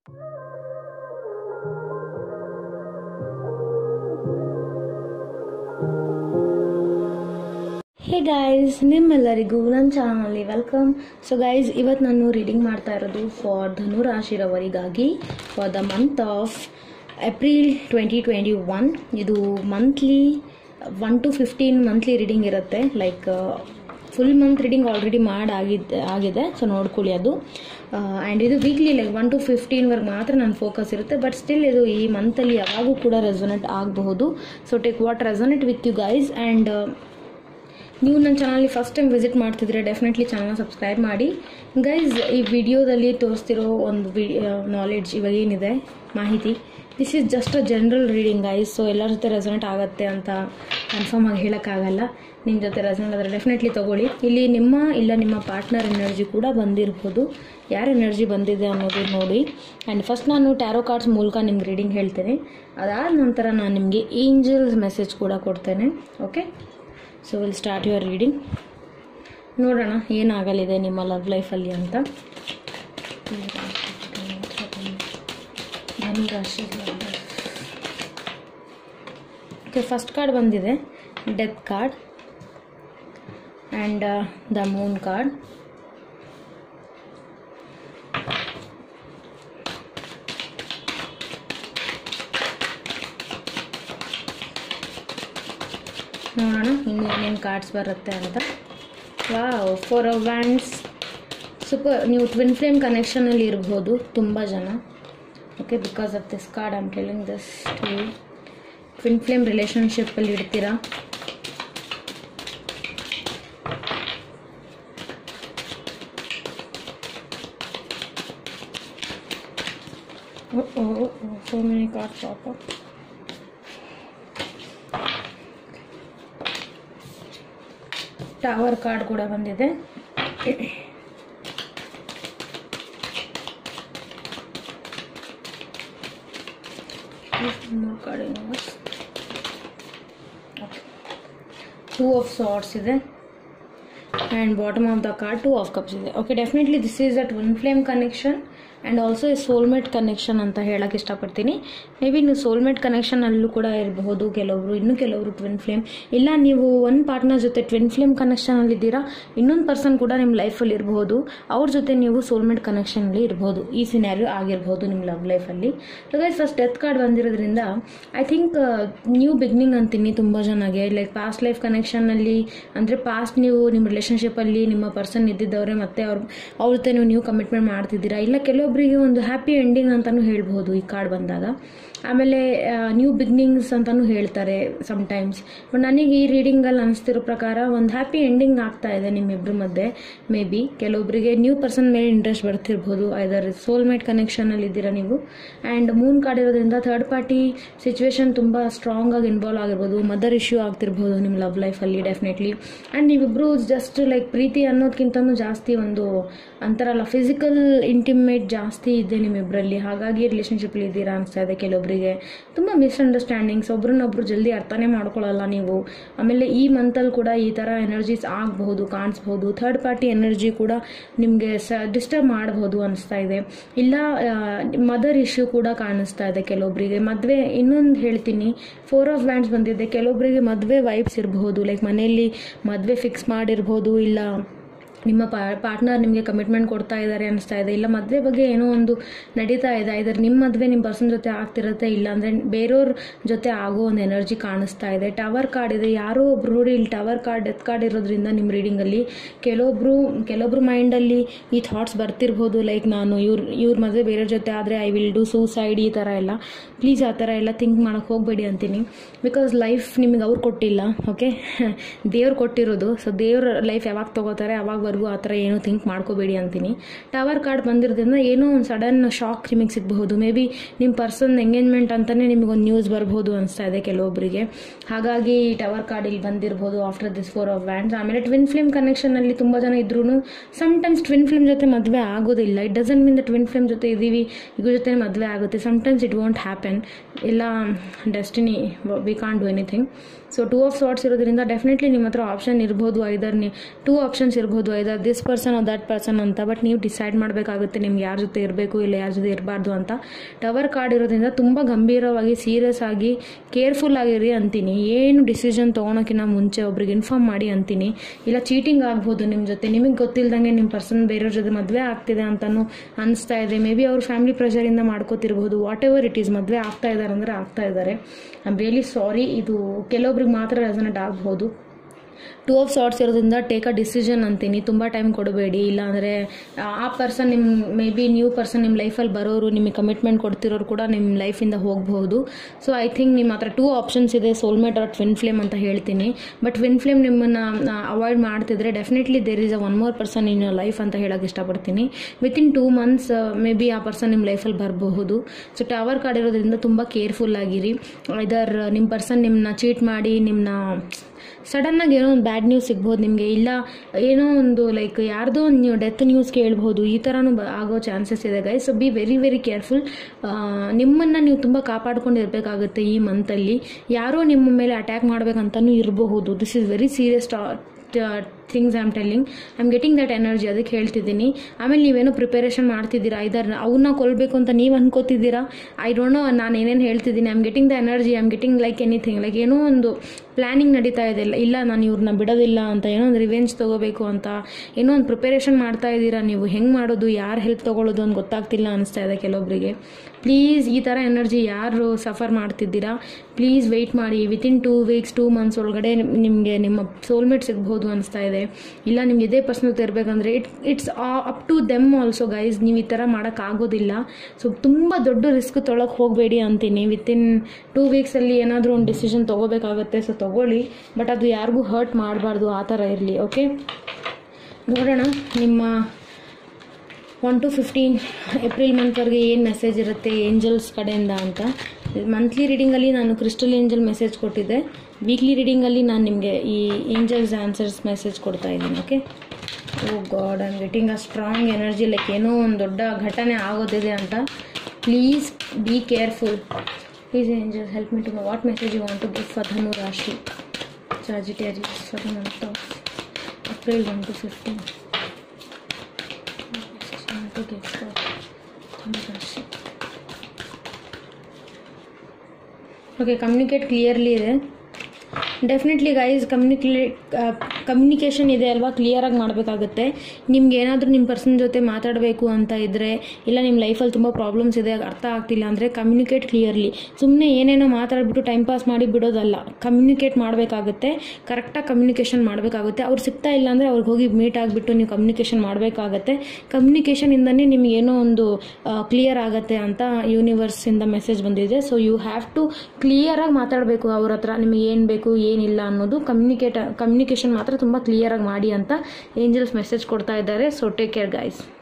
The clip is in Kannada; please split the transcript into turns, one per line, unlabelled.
ಹೇ ಗೈಸ್ ನಿಮ್ಮೆಲ್ಲರಿಗೂ ನನ್ನ ಚಾನಲ್ನಲ್ಲಿ ವೆಲ್ಕಮ್ ಸೊ ಗೈಸ್ ಇವತ್ತು ನಾನು ರೀಡಿಂಗ್ ಮಾಡ್ತಾ ಇರೋದು ಫಾರ್ ಧನು ರಾಶಿರವರಿಗಾಗಿ for the month of April twenty twenty one ಇದು monthly one to fifteen monthly reading ಇರುತ್ತೆ like full month reading already ಮಾಡಾಗಿದೆ ಆಗಿದೆ ಸೊ ನೋಡ್ಕೊಳ್ಳಿ ಅದು ಆ್ಯಂಡ್ ಇದು ವೀಕ್ಲಿ ಲೈಕ್ ಒನ್ ಟು ಫಿಫ್ಟೀನ್ವರೆಗೆ ಮಾತ್ರ ನನ್ನ ಫೋಕಸ್ ಇರುತ್ತೆ ಬಟ್ ಸ್ಟಿಲ್ ಇದು ಈ ಮಂತಲ್ಲಿ ಯಾವಾಗೂ ಕೂಡ ರೆಸೊನೇಟ್ ಆಗಬಹುದು so take what resonate with you guys and ನೀವು ನನ್ನ ಚಾನಲ್ಗೆ ಫಸ್ಟ್ ಟೈಮ್ ವಿಸಿಟ್ ಮಾಡ್ತಿದ್ರೆ ಡೆಫಿನೆಟ್ಲಿ ಚಾನಲ್ನ ಸಬ್ಸ್ಕ್ರೈಬ್ ಮಾಡಿ ಗೈಸ್ ಈ ವಿಡಿಯೋದಲ್ಲಿ ತೋರಿಸ್ತಿರೋ ಒಂದು ವಿ ನಾಲೆಡ್ಜ್ ಇವಾಗ ಏನಿದೆ ಮಾಹಿತಿ this is just a general reading guys so ಎಲ್ಲರ ಜೊತೆ ರೆಸೊನೇಟ್ ಆಗುತ್ತೆ ಅಂತ ಕನ್ಫರ್ಮ್ ಆಗಿ ಹೇಳೋಕ್ಕಾಗಲ್ಲ ನಿಮ್ಮ ಜೊತೆ ರೆಸೊನೇಟ್ ಆದರೆ ಡೆಫಿನೆಟ್ಲಿ ತೊಗೊಳ್ಳಿ ಇಲ್ಲಿ ನಿಮ್ಮ ಇಲ್ಲ ನಿಮ್ಮ ಪಾರ್ಟ್ನರ್ ಎನರ್ಜಿ ಕೂಡ ಬಂದಿರ್ಬೋದು ಯಾರ ಎನರ್ಜಿ ಬಂದಿದೆ ಅನ್ನೋದು ನೋಡಿ ಆ್ಯಂಡ್ ಫಸ್ಟ್ ನಾನು ಟ್ಯಾರೋ ಕಾರ್ಡ್ಸ್ ಮೂಲಕ ನಿಮ್ಗೆ ರೀಡಿಂಗ್ ಹೇಳ್ತೇನೆ ಅದಾದ ನಂತರ ನಾನು ನಿಮಗೆ ಏಂಜಲ್ಸ್ ಮೆಸೇಜ್ ಕೂಡ ಕೊಡ್ತೇನೆ okay so we'll start your reading ನೋಡೋಣ ಏನಾಗಲಿದೆ ನಿಮ್ಮ ಲವ್ ಲೈಫಲ್ಲಿ ಅಂತ ಧನುರಾಶಿ ಓಕೆ ಫಸ್ಟ್ ಕಾರ್ಡ್ ಬಂದಿದೆ death card and the moon card ನೋಡೋಣ ಇನ್ನು ಏನೇನು ಕಾರ್ಡ್ಸ್ ಬರುತ್ತೆ ಅಂತ wow four of wands super ನೀವು ಟ್ವಿನ್ ಫ್ಲೇಮ್ ಕನೆಕ್ಷನಲ್ಲಿ ಇರ್ಬೋದು ತುಂಬ ಜನ okay because of this card I'm telling this to twin flame ರಿಲೇಷನ್ಶಿಪ್ಪಲ್ಲಿ ಇಡ್ತೀರಾ so many cards pop up. Tower card ಕೂಡ ಬಂದಿದೆ ಟೂ ಆಫ್ ಸಾಟ್ಸ್ ಇದೆ and bottom of the card two of cups ಇದೆ okay definitely this is a twin flame connection and also soulmate connection ಅಂತ ಹೇಳಕ್ಕೆ ಇಷ್ಟಪಡ್ತೀನಿ ಮೇ ಬಿ ನೀವು ಸೋಲ್ಮೇಟ್ ಕನೆಕ್ಷನಲ್ಲೂ ಕೂಡ ಇರಬಹುದು ಕೆಲವರು ಇನ್ನೂ ಕೆಲವರು ಟ್ವಿನ್ ಫ್ಲೇಮ್ ಇಲ್ಲ ನೀವು ಒಂದು ಪಾರ್ಟ್ನರ್ ಜೊತೆ ಟ್ವಿನ್ ಫ್ಲೇಮ್ ಕನೆಕ್ಷನಲ್ಲಿದ್ದೀರಾ ಇನ್ನೊಂದು ಪರ್ಸನ್ ಕೂಡ ನಿಮ್ಮ ಲೈಫಲ್ಲಿ ಇರಬಹುದು ಅವ್ರ ಜೊತೆ ನೀವು ಸೋಲ್ಮೇಟ್ ಕನೆಕ್ಷನಲ್ಲಿ ಇರ್ಬೋದು ಈ ಸಿನ್ಯಾರಿಯೋ ಆಗಿರ್ಬೋದು ನಿಮ್ಮ ಲವ್ ಲೈಫಲ್ಲಿ so guys first death card ಬಂದಿರೋದ್ರಿಂದ ಐ ಥಿಂಕ್ ನ್ಯೂ ಬಿಗ್ನಿಂಗ್ ಅಂತೀನಿ ತುಂಬ ಜನಗೆ ಲೈಕ್ ಪಾಸ್ಟ್ ಲೈಫ್ ಕನೆಕ್ಷನಲ್ಲಿ ಅಂದರೆ ಪಾಸ್ಟ್ ನೀವು ನಿಮ್ಮ ರಿಲೇಷನ್ಶಿಪ್ಪಲ್ಲಿ ನಿಮ್ಮ ಪರ್ಸನ್ ಇದ್ದಿದ್ದವರೇ ಮತ್ತೆ ಅವ್ರ ಅವ್ರ ಜೊತೆ ನೀವು ನ್ಯೂ ಕಮಿಟ್ಮೆಂಟ್ ಮಾಡ್ತಿದ್ದೀರಾ ಇಲ್ಲ ಕೆಲವೊಬ್ಬರಿಗೆ ಒಂದು ಹ್ಯಾಪಿ ಎಂಡಿಂಗ್ ಅಂತಲೂ ಹೇಳ್ಬೋದು ಈ ಕಾರ್ಡ್ ಬಂದಾಗ ಆಮೇಲೆ ನ್ಯೂ ಬಿಗ್ನಿಂಗ್ಸ್ ಅಂತಲೂ ಹೇಳ್ತಾರೆ ಸಮ್ಟೈಮ್ಸ್ ಬಟ್ ನನಗೆ ಈ ರೀಡಿಂಗಲ್ಲಿ ಅನಿಸ್ತಿರೋ ಪ್ರಕಾರ ಒಂದು ಹ್ಯಾಪಿ ಎಂಡಿಂಗ್ ಆಗ್ತಾ ಇದೆ ನಿಮ್ಮಿಬ್ಬರ ಮಧ್ಯೆ ಮೇ ಬಿ ಕೆಲವೊಬ್ಬರಿಗೆ ನ್ಯೂ ಪರ್ಸನ್ ಮೇಲೆ ಇಂಟ್ರೆಸ್ಟ್ ಬರ್ತಿರ್ಬೋದು ಐದರ್ ಸೋಲ್ಮೇಟ್ ಕನೆಕ್ಷನಲ್ಲಿ ಇದ್ದೀರಾ ನೀವು ಆ್ಯಂಡ್ ಮೂನ್ ಕಾರ್ಡ್ ಇರೋದ್ರಿಂದ ಥರ್ಡ್ ಪಾರ್ಟಿ ಸಿಚುವೇಶನ್ ತುಂಬ ಸ್ಟ್ರಾಂಗ್ ಆಗಿ ಇನ್ವಾಲ್ವ್ ಆಗಿರ್ಬೋದು ಮದರ್ ಇಶ್ಯೂ ಆಗ್ತಿರ್ಬೋದು ನಿಮ್ಮ ಲವ್ ಲೈಫಲ್ಲಿ ಡೆಫಿನೆಟ್ಲಿ ಆ್ಯಂಡ್ ನೀವಿಬ್ಬರು ಜಸ್ಟ್ ಲೈಕ್ ಪ್ರೀತಿ ಅನ್ನೋದಕ್ಕಿಂತನೂ ಜಾಸ್ತಿ ಒಂದು ಅಂತಾರಲ್ಲ ಫಿಸಿಕಲ್ ಇಂಟಿಮೇಟ್ ಜಾಸ್ತಿ ಇದೆ ನಿಮ್ಮಿಬ್ಬರಲ್ಲಿ ಹಾಗಾಗಿ ರಿಲೇಷನ್ಶಿಪ್ಪಲ್ಲಿ ಇದ್ದೀರಾ ಅನಿಸ್ತಾ ಇದೆ ಕೆಲವೊಬ್ಬರಿಗೆ ತುಂಬ ಮಿಸ್ಅಂಡರ್ಸ್ಟ್ಯಾಂಡಿಂಗ್ಸ್ ಒಬ್ರನ್ನೊಬ್ರು ಜಲ್ದಿ ಅರ್ಥನೇ ಮಾಡ್ಕೊಳ್ಳಲ್ಲ ನೀವು ಆಮೇಲೆ ಈ ಮಂತಲ್ಲಿ ಕೂಡ ಈ ಥರ ಎನರ್ಜೀಸ್ ಆಗಬಹುದು ಕಾಣಿಸ್ಬೋದು ಥರ್ಡ್ ಪಾರ್ಟಿ ಎನರ್ಜಿ ಕೂಡ ನಿಮಗೆ ಸ ಡಿಸ್ಟರ್ಬ್ ಮಾಡಬಹುದು ಅನಿಸ್ತಾ ಇದೆ ಇಲ್ಲ ಮದರ್ ಇಶ್ಯೂ ಕೂಡ ಕಾಣಿಸ್ತಾ ಇದೆ ಕೆಲವೊಬ್ಬರಿಗೆ ಮದುವೆ ಇನ್ನೊಂದು ಹೇಳ್ತೀನಿ ಫೋರ್ ಆಫ್ ಬ್ಯಾಂಡ್ಸ್ ಬಂದಿದೆ ಕೆಲವೊಬ್ಬರಿಗೆ ಮದುವೆ ವೈಬ್ಸ್ ಇರಬಹುದು ಲೈಕ್ ಮನೆಯಲ್ಲಿ ಮದುವೆ ಫಿಕ್ಸ್ ಮಾಡಿರ್ಬೋದು ಇಲ್ಲ ನಿಮ್ಮ ಪಾ ಪಾರ್ಟ್ನರ್ ನಿಮಗೆ ಕಮಿಟ್ಮೆಂಟ್ ಕೊಡ್ತಾ ಇದ್ದಾರೆ ಅನಿಸ್ತಾ ಇದೆ ಇಲ್ಲ ಮದುವೆ ಬಗ್ಗೆ ಏನೋ ಒಂದು ನಡೀತಾ ಇದೆ ಇದರ ನಿಮ್ಮ ಮದುವೆ ನಿಮ್ಮ ಪರ್ಸನ್ ಜೊತೆ ಆಗ್ತಿರುತ್ತೆ ಇಲ್ಲ ಅಂದರೆ ಬೇರೆಯವ್ರ ಜೊತೆ ಆಗೋ ಒಂದು ಎನರ್ಜಿ ಕಾಣಿಸ್ತಾ ಇದೆ ಟವರ್ ಕಾರ್ಡ್ ಇದೆ ಯಾರೋ ಒಬ್ರು ನೋಡಿ ಇಲ್ಲಿ ಟವರ್ ಕಾರ್ಡ್ ಡೆತ್ ಕಾರ್ಡ್ ಇರೋದ್ರಿಂದ ನಿಮ್ಮ ರೀಡಿಂಗಲ್ಲಿ ಕೆಲವೊಬ್ರು ಕೆಲವೊಬ್ರು ಮೈಂಡಲ್ಲಿ ಈ ಥಾಟ್ಸ್ ಬರ್ತಿರ್ಬೋದು ಲೈಕ್ ನಾನು ಇವ್ರ ಇವ್ರ ಮದುವೆ ಬೇರೆಯವ್ರ ಜೊತೆ ಆದರೆ ಐ ವಿಲ್ ಡೂ ಸೂಸೈಡ್ ಈ ಥರ ಎಲ್ಲ ಪ್ಲೀಸ್ ಆ ಥರ ಎಲ್ಲ ಥಿಂಕ್ ಮಾಡೋಕ್ಕೆ ಹೋಗಬೇಡಿ ಅಂತೀನಿ ಬಿಕಾಸ್ ಲೈಫ್ ನಿಮಗೆ ಅವ್ರು ಕೊಟ್ಟಿಲ್ಲ ಓಕೆ ದೇವ್ರು ಕೊಟ್ಟಿರೋದು ಸೊ ದೇವ್ರ ಲೈಫ್ ಯಾವಾಗ ತೊಗೋತಾರೆ ಅವಾಗವರೆಗೂ ಆ ಥರ ಏನೂ ಥಿಂಕ್ ಮಾಡ್ಕೋಬೇಡಿ ಅಂತೀನಿ ಟವರ್ ಕಾರ್ಡ್ ಬಂದಿರೋದ್ರಿಂದ ಏನೋ ಒಂದು ಸಡನ್ ಶಾಕ್ ನಿಮಗೆ ಸಿಗಬಹುದು ಮೇ ಬಿ ನಿಮ್ಮ ಪರ್ಸನ್ ಎಂಗೇಜ್ಮೆಂಟ್ ಅಂತಲೇ ನಿಮಗೊಂದು ನ್ಯೂಸ್ ಬರ್ಬೋದು ಅನಿಸ್ತಾ ಇದೆ ಕೆಲವೊಬ್ಬರಿಗೆ ಹಾಗಾಗಿ ಟವರ್ ಕಾರ್ಡ್ ಇಲ್ಲಿ ಬಂದಿರ್ಬೋದು after this four of wands ಆಮೇಲೆ ಟ್ವಿನ್ ಫ್ಲೇಮ್ ಕನೆಕ್ಷನಲ್ಲಿ ತುಂಬ ಜನ ಇದ್ರೂ ಸಮ್ಟೈಮ್ಸ್ ಟ್ವಿನ್ ಫ್ಲೇಮ್ ಜೊತೆ ಮದುವೆ ಆಗೋದಿಲ್ಲ it doesn't mean the twin flame ಜೊತೆ ಇದ್ದೀವಿ ಇದ್ರ ಜೊತೆ ಮದುವೆ ಆಗುತ್ತೆ ಸಮ್ಟೈಮ್ಸ್ ಇಟ್ ವಾಂಟ್ ಹ್ಯಾಪನ್ ಇಲ್ಲ destiny we can't do anything so two of swords ಇರೋದ್ರಿಂದ ಡೆಫಿನೆಟ್ಲಿ ನಿಮ್ಮ ಹತ್ರ ಆಪ್ಷನ್ ಇರ್ಬೋದು ಐದರ್ ನೀ ಟೂ ಆಪ್ಷನ್ಸ್ ಇರ್ಬೋದು either either this person or that person ಅಂತ ಬಟ್ ನೀವು ಡಿಸೈಡ್ ಮಾಡಬೇಕಾಗುತ್ತೆ ನಿಮ್ಗೆ ಯಾರ ಜೊತೆ ಇರಬೇಕು ಇಲ್ಲ ಯಾರ ಜೊತೆ ಇರಬಾರ್ದು ಅಂತ ಟವರ್ ಕಾರ್ಡ್ ಇರೋದ್ರಿಂದ ತುಂಬ ಗಂಭೀರವಾಗಿ ಸೀರಿಯಸ್ ಆಗಿ ಕೇರ್ಫುಲ್ ಆಗಿರಿ ಅಂತೀನಿ ಏನು ಡಿಸಿಷನ್ ತೊಗೊಳಕ್ಕಿಂತ ಮುಂಚೆ ಒಬ್ರಿಗೆ ಇನ್ಫಾರ್ಮ್ ಮಾಡಿ ಅಂತೀನಿ ಇಲ್ಲ ಚೀಟಿಂಗ್ ಆಗ್ಬೋದು ನಿಮ್ಮ ಜೊತೆ ನಿಮಗೆ ಗೊತ್ತಿಲ್ದಂಗೆ ನಿಮ್ಮ ಪರ್ಸನ್ ಬೇರೆಯವ್ರ ಜೊತೆ ಮದುವೆ ಆಗ್ತಿದೆ ಅಂತಲೂ ಅನಿಸ್ತಾ ಇದೆ ಮೇ ಬಿ ಅವ್ರ ಫ್ಯಾಮಿಲಿ ಪ್ರೆಷರಿಂದ ಮಾಡ್ಕೋತಿರ್ಬೋದು ವಾಟ್ ಎವರ್ ಇಟ್ ಈಸ್ ಮದುವೆ ಆಗ್ತಾ ಇದ್ದಾರೆ ಅಂದರೆ ಆಗ್ತಾ ಇದ್ದಾರೆ ಐ ಆಮ್ ರಿಯಲಿ ಸಾರಿ ಇದು ಕೆಲವೊಬ್ರಿಗೆ ಮಾತ್ರ ರೆಸನೆಟ್ ಆಗ್ಬೋದು ಟೂ ಆಫ್ ಸಾರ್ಟ್ಸ್ ಇರೋದ್ರಿಂದ ಟೇಕ್ ಅ ಡಿಸಿಷನ್ ಅಂತೀನಿ ತುಂಬ ಟೈಮ್ ಕೊಡಬೇಡಿ ಇಲ್ಲಾಂದರೆ ಆ ಪರ್ಸನ್ ನಿಮ್ಮ ಮೇ ಬಿ ನ್ಯೂ ಪರ್ಸನ್ ನಿಮ್ಮ ಲೈಫಲ್ಲಿ ಬರೋರು ನಿಮಗೆ ಕಮಿಟ್ಮೆಂಟ್ ಕೊಡ್ತಿರೋರು ಕೂಡ ನಿಮ್ಮ ಲೈಫಿಂದ ಹೋಗಬಹುದು ಸೊ ಐ ಥಿಂಕ್ ನಿಮ್ಮ ಹತ್ರ ಟೂ ಆಪ್ಷನ್ಸ್ ಇದೆ ಸೋಲ್ಮೇಟ್ ಆರ್ ಟ್ವಿನ್ ಫ್ಲೇಮ್ ಅಂತ ಹೇಳ್ತೀನಿ ಬಟ್ ಟ್ವಿನ್ ಫ್ಲೇಮ್ ನಿಮ್ಮನ್ನು ಅವಾಯ್ಡ್ ಮಾಡ್ತಿದ್ರೆ definitely there is a one more person in your life ಅಂತ ಹೇಳೋಕೆ ಇಷ್ಟಪಡ್ತೀನಿ within two months maybe a person ನಿಮ್ಮ ಲೈಫಲ್ಲಿ ಬರಬಹುದು ಸೊ ಟವರ್ ಕಾರ್ಡ್ ಇರೋದ್ರಿಂದ ತುಂಬ ಕೇರ್ಫುಲ್ ಆಗಿರಿ ಇದರ್ ನಿಮ್ಮ ಪರ್ಸನ್ ನಿಮ್ಮನ್ನ ಚೀಟ್ ಮಾಡಿ ನಿಮ್ಮನ್ನ ಸಡನ್ನಾಗಿ ಏನೋ ಒಂದು ಬ್ಯಾಡ್ ನ್ಯೂಸ್ ಸಿಗ್ಬೋದು ನಿಮಗೆ ಇಲ್ಲ ಏನೋ ಒಂದು ಲೈಕ್ ಯಾರ್ದೋ ಒಂದು ನೀವು ಡೆತ್ ನ್ಯೂಸ್ ಕೇಳ್ಬೋದು ಈ ಥರನೂ ಬ ಆಗೋ ಚಾನ್ಸಸ್ ಇದೆ guy so be very very careful ನಿಮ್ಮನ್ನು ನೀವು ತುಂಬ ಕಾಪಾಡ್ಕೊಂಡು ಇರಬೇಕಾಗುತ್ತೆ ಈ ಮಂತಲ್ಲಿ ಯಾರೋ ನಿಮ್ಮ ಮೇಲೆ ಅಟ್ಯಾಕ್ ಮಾಡ್ಬೇಕಂತನೂ ಇರಬಹುದು this is very serious things I am telling I am getting that energy ಅದಕ್ಕೆ ಹೇಳ್ತಿದ್ದೀನಿ ಆಮೇಲೆ ನೀವೇನೋ ಪ್ರಿಪರೇಷನ್ ಮಾಡ್ತಿದ್ದೀರಾ ಇದರ್ ಅವನ್ನ ಕೊಲ್ಲಬೇಕು ಅಂತ ನೀವು ಅನ್ಕೋತಿದ್ದೀರಾ ಐ ಡೋಂಟ್ ನೋ ನಾನು ಏನೇನು ಹೇಳ್ತಿದ್ದೀನಿ I am getting the energy I am getting like anything like ಏನೋ ಒಂದು ಪ್ಲ್ಯಾನಿಂಗ್ ನಡೀತಾ ಇದೆ ಇಲ್ಲ ಇಲ್ಲ ನಾನು ಇವ್ರನ್ನ ಬಿಡೋದಿಲ್ಲ ಅಂತ ಏನೋ ಒಂದು ರಿವೆಂಜ್ ತೊಗೋಬೇಕು ಅಂತ ಏನೋ ಒಂದು ಪ್ರಿಪರೇಷನ್ ಮಾಡ್ತಾ ಇದ್ದೀರಾ ನೀವು ಹೆಂಗೆ ಮಾಡೋದು ಯಾರು ಹೆಲ್ಪ್ ತೊಗೊಳ್ಳೋದು ಅಂತ ಗೊತ್ತಾಗ್ತಿಲ್ಲ ಅನಿಸ್ತಾ ಇದೆ ಕೆಲವೊಬ್ಬರಿಗೆ ಪ್ಲೀಸ್ ಈ ಥರ ಎನರ್ಜಿ ಯಾರು ಸಫರ್ ಮಾಡ್ತಿದ್ದೀರಾ ಪ್ಲೀಸ್ ವೆಯ್ಟ್ ಮಾಡಿ within two weeks two months ಒಳಗಡೆ ನಿಮಗೆ ನಿಮ್ಮ ಸೋಲ್ಮೇಟ್ ಸಿಗ್ಬೋದು ಅನಿಸ್ತಾ ಇದೆ ಇಲ್ಲ ನಿಮ್ಗೆ ಇದೇ ಪರ್ಸನ್ ಜೊತೆ ಇರಬೇಕಂದ್ರೆ it it's up to them also guys ನೀವು ಈ ಥರ ಮಾಡೋಕ್ಕಾಗೋದಿಲ್ಲ ಸೊ ತುಂಬ ದೊಡ್ಡ ರಿಸ್ಕ್ ತೊಳಕ್ಕೆ ಹೋಗಬೇಡಿ ಅಂತೀನಿ ವಿತಿನ್ ಟೂ ವೀಕ್ಸಲ್ಲಿ ಏನಾದರೂ ಒಂದು ಡಿಸಿಷನ್ ತೊಗೋಬೇಕಾಗತ್ತೆ ಸೊ ತೊಗೊಳ್ಳಿ ಬಟ್ ಅದು ಯಾರಿಗೂ ಹರ್ಟ್ ಮಾಡಬಾರ್ದು ಆ ಥರ ಇರಲಿ ಓಕೆ ನೋಡೋಣ ನಿಮ್ಮ ಒನ್ ಟು ಫಿಫ್ಟೀನ್ ಏಪ್ರಿಲ್ ಮಂತ್ವರೆಗೆ ಏನು ಮೆಸೇಜ್ ಇರುತ್ತೆ ಏಂಜಲ್ಸ್ ಕಡೆಯಿಂದ ಅಂತ ಮಂತ್ಲಿ ರೀಡಿಂಗಲ್ಲಿ ನಾನು ಕ್ರಿಸ್ಟಲ್ ಏಂಜಲ್ ಮೆಸೇಜ್ ಕೊಟ್ಟಿದ್ದೆ ವೀಕ್ಲಿ ರೀಡಿಂಗಲ್ಲಿ ನಾನು ನಿಮಗೆ ಈ ಏಂಜಲ್ಸ್ ಆನ್ಸರ್ಸ್ ಮೆಸೇಜ್ ಕೊಡ್ತಾ ಇದ್ದೀನಿ okay oh God I'm getting a strong energy like ಏನೋ ಒಂದು ದೊಡ್ಡ ಘಟನೆ ಆಗೋದಿದೆ ಅಂತ please be careful please angels help me to what message you want to give for Dhanu rashi Sagittarius for the month of April one to fifteen to give for Rashi. Okay communicate clearly ಇದೆ ಡೆಫಿನೆಟ್ಲಿ ಗೈಸ್ ಕಮ್ಯುನಿಕೇಟ್ ಕಮ್ಯುನಿಕೇಷನ್ ಇದೆ ಅಲ್ವಾ ಕ್ಲಿಯರಾಗಿ ಮಾಡಬೇಕಾಗುತ್ತೆ ನಿಮ್ಗೆ ಏನಾದರೂ ನಿಮ್ಮ ಪರ್ಸನ್ ಜೊತೆ ಮಾತಾಡಬೇಕು ಅಂತ ಇದ್ದರೆ ಇಲ್ಲ ನಿಮ್ಮ ಲೈಫಲ್ಲಿ ತುಂಬ ಪ್ರಾಬ್ಲಮ್ಸ್ ಇದೆ ಅರ್ಥ ಆಗ್ತಿಲ್ಲ ಅಂದರೆ ಕಮ್ಯುನಿಕೇಟ್ ಕ್ಲಿಯರ್ಲಿ ಸುಮ್ಮನೆ ಏನೇನೋ ಮಾತಾಡ್ಬಿಟ್ಟು ಟೈಮ್ ಪಾಸ್ ಮಾಡಿ ಬಿಡೋದಲ್ಲ ಕಮ್ಯುನಿಕೇಟ್ ಮಾಡಬೇಕಾಗುತ್ತೆ ಕರೆಕ್ಟಾಗಿ ಕಮ್ಯುನಿಕೇಷನ್ ಮಾಡಬೇಕಾಗುತ್ತೆ ಅವ್ರು ಸಿಗ್ತಾ ಇಲ್ಲ ಅಂದರೆ ಅವ್ರಿಗೆ ಹೋಗಿ ಮೀಟ್ ಆಗಿಬಿಟ್ಟು ನೀವು ಕಮ್ಯುನಿಕೇಷನ್ ಮಾಡಬೇಕಾಗತ್ತೆ ಕಮ್ಯುನಿಕೇಷನಿಂದನೇ ನಿಮ್ಗೆ ಏನೋ ಒಂದು ಕ್ಲಿಯರ್ ಆಗುತ್ತೆ ಅಂತ ಯೂನಿವರ್ಸಿಂದ ಮೆಸೇಜ್ ಬಂದಿದೆ ಸೊ ಯು ಹ್ಯಾವ್ ಟು ಕ್ಲಿಯರಾಗಿ ಮಾತಾಡಬೇಕು ಅವ್ರ ಹತ್ರ ನಿಮಗೆ ಏನು ಬೇಕು ಏನಿಲ್ಲ ಅನ್ನೋದು ಕಮ್ಯುನಿಕೇಟ್ ಕಮ್ಯುನಿಕೇಷನ್ ಮಾತ್ರ ತುಂಬ ಕ್ಲಿಯರಾಗಿ ಮಾಡಿ ಅಂತ ಏಂಜಲ್ಸ್ ಮೆಸೇಜ್ ಕೊಡ್ತಾ ಇದ್ದಾರೆ ಸೊ ಟೇಕ್ ಕೇರ್ ಗೈಸ್